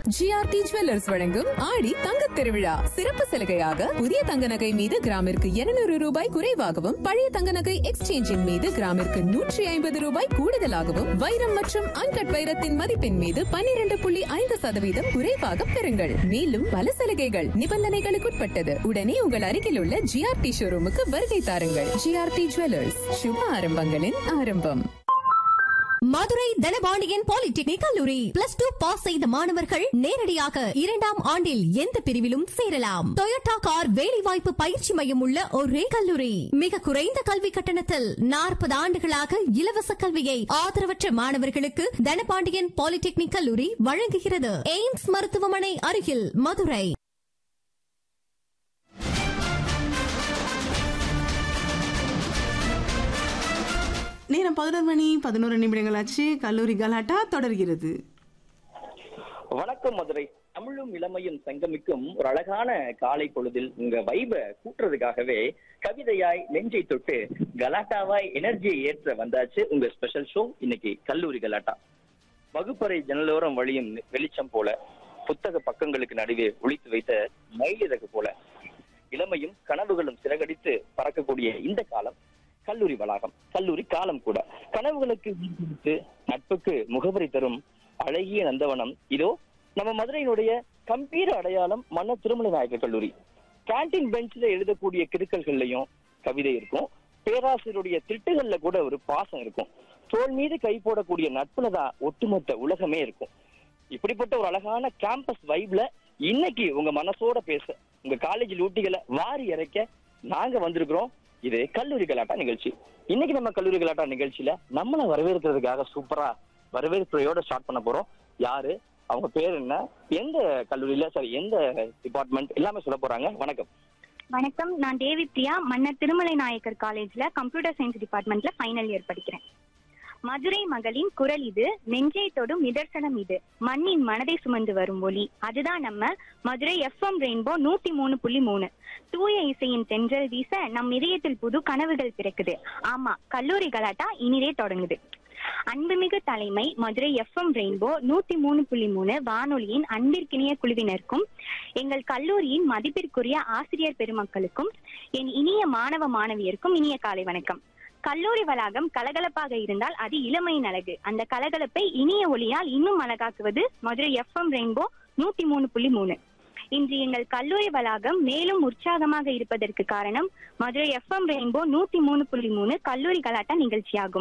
GRT jewellers வழங்கும் ஆடி தங்க திருவிழா சிறப்பு சலுகையாக புதிய தங்க நகை மீது கிராமிற்கு 200 ரூபாய் குறைவாகவும் பழைய தங்க நகை எக்ஸ்சேஞ்சின் மீது கிராமிற்கு நூற்றி ஐம்பது ரூபாய் கூடுதலாகவும் வைரம் மற்றும் அன்கட் வைரத்தின் மதிப்பின் மீது 12.5% புள்ளி ஐந்து சதவீதம் குறைவாக பெறுங்கள் மேலும் பல சலுகைகள் நிபந்தனைகளுக்குட்பட்டது உடனே உங்கள் அருகில் உள்ள ஜிஆர்டி ஷோரூமுக்கு வருகை தாருங்கள் ஜிஆர்டி ஜுவல்லர்ஸ் சுப ஆரம்பங்களின் ஆரம்பம் மதுரை தனபாண்டியன் பாலிடெக்னிக் கல்லூரி பிளஸ் டூ பாஸ் செய்த மாணவர்கள் நேரடியாக இரண்டாம் ஆண்டில் எந்த பிரிவிலும் சேரலாம் டொயோட்டா கார் வேலைவாய்ப்பு பயிற்சி மையம் உள்ள ஒரே கல்லூரி மிக குறைந்த கல்வி கட்டணத்தில் நாற்பது ஆண்டுகளாக இலவச கல்வியை ஆதரவற்ற மாணவர்களுக்கு தனபாண்டியன் பாலிடெக்னிக் கல்லூரி வழங்குகிறது எய்ம்ஸ் மருத்துவமனை அருகில் மதுரை நேரம் பதினோரு மணி பதினோரு நிமிடங்கள் ஆச்சு கல்லூரி கலாட்டா தொடர்கிறது வணக்கம் மதுரை தமிழும் இளமையும் சங்கமிக்கும் ஒரு அழகான காலை பொழுதில் உங்க வைப கூட்டுறதுக்காகவே கவிதையாய் நெஞ்சை தொட்டு கலாட்டாவாய் எனர்ஜியை ஏற்ற வந்தாச்சு உங்க ஸ்பெஷல் ஷோ இன்னைக்கு கல்லூரி கலாட்டா வகுப்பறை ஜன்னலோரம் வழியும் வெளிச்சம் போல புத்தக பக்கங்களுக்கு நடுவே ஒளித்து வைத்த மயிலிறகு போல இளமையும் கனவுகளும் சிறகடித்து பறக்கக்கூடிய இந்த காலம் கல்லூரி வளாகம் கல்லூரி காலம் கூட கனவுகளுக்கு உயிர் கொடுத்து நட்புக்கு முகவரி தரும் அழகிய நந்தவனம் இதோ நம்ம மதுரையினுடைய கம்பீர அடையாளம் மன்னர் திருமலை நாயக்கர் கல்லூரி கேண்டீன் பெஞ்ச்ல எழுதக்கூடிய கிறுக்கல்கள்லயும் கவிதை இருக்கும் பேராசிரியருடைய திட்டுகள்ல கூட ஒரு பாசம் இருக்கும் தோல் மீது கை போடக்கூடிய நட்புல தான் ஒட்டுமொத்த உலகமே இருக்கும் இப்படிப்பட்ட ஒரு அழகான கேம்பஸ் வைப்ல இன்னைக்கு உங்க மனசோட பேச உங்க காலேஜ் லூட்டிகளை வாரி இறைக்க நாங்க வந்திருக்கிறோம் இது கல்லூரி கலாட்டா நிகழ்ச்சி இன்னைக்கு நம்ம கல்லூரி கலாட்டா நிகழ்ச்சியில நம்மளை வரவேற்கிறதுக்காக சூப்பரா வரவேற்புரையோட ஸ்டார்ட் பண்ண போறோம் யாரு அவங்க பேர் என்ன எந்த கல்லூரியில சாரி எந்த டிபார்ட்மெண்ட் எல்லாமே சொல்ல போறாங்க வணக்கம் வணக்கம் நான் தேவி பிரியா மன்னர் திருமலை நாயக்கர் காலேஜ்ல கம்ப்யூட்டர் சயின்ஸ் டிபார்ட்மெண்ட்ல ஃபைனல் இயர் படிக்கிறேன் மதுரை மகளின் குரல் இது நெஞ்சை தொடும் நிதர்சனம் இது மண்ணின் மனதை சுமந்து வரும் ஒளி அதுதான் நம்ம மதுரை எஃப்எம் ரெயின்போ நூத்தி மூணு புள்ளி மூணு தூய இசையின் தென்றல் வீச நம் இதயத்தில் புது கனவுகள் பிறக்குது ஆமா கல்லூரி கலாட்டா இனிதே தொடங்குது அன்புமிகு தலைமை மதுரை எஃப்எம் ரெயின்போ நூத்தி மூணு புள்ளி மூணு வானொலியின் அன்பிற்கினிய குழுவினருக்கும் எங்கள் கல்லூரியின் மதிப்பிற்குரிய ஆசிரியர் பெருமக்களுக்கும் என் இனிய மாணவ மாணவியருக்கும் இனிய காலை வணக்கம் கல்லூரி வளாகம் கலகலப்பாக இருந்தால் அது இளமையின் அழகு அந்த கலகலப்பை இனிய ஒளியால் இன்னும் அழகாக்குவது மதுரை எஃப்எம் ரெயின்போ நூத்தி மூணு புள்ளி மூணு இன்று எங்கள் கல்லூரி வளாகம் மேலும் உற்சாகமாக இருப்பதற்கு காரணம் மதுரை எஃப்எம் ரெயின்போ நூத்தி மூணு புள்ளி மூணு கல்லூரி கலாட்டா நிகழ்ச்சியாகும்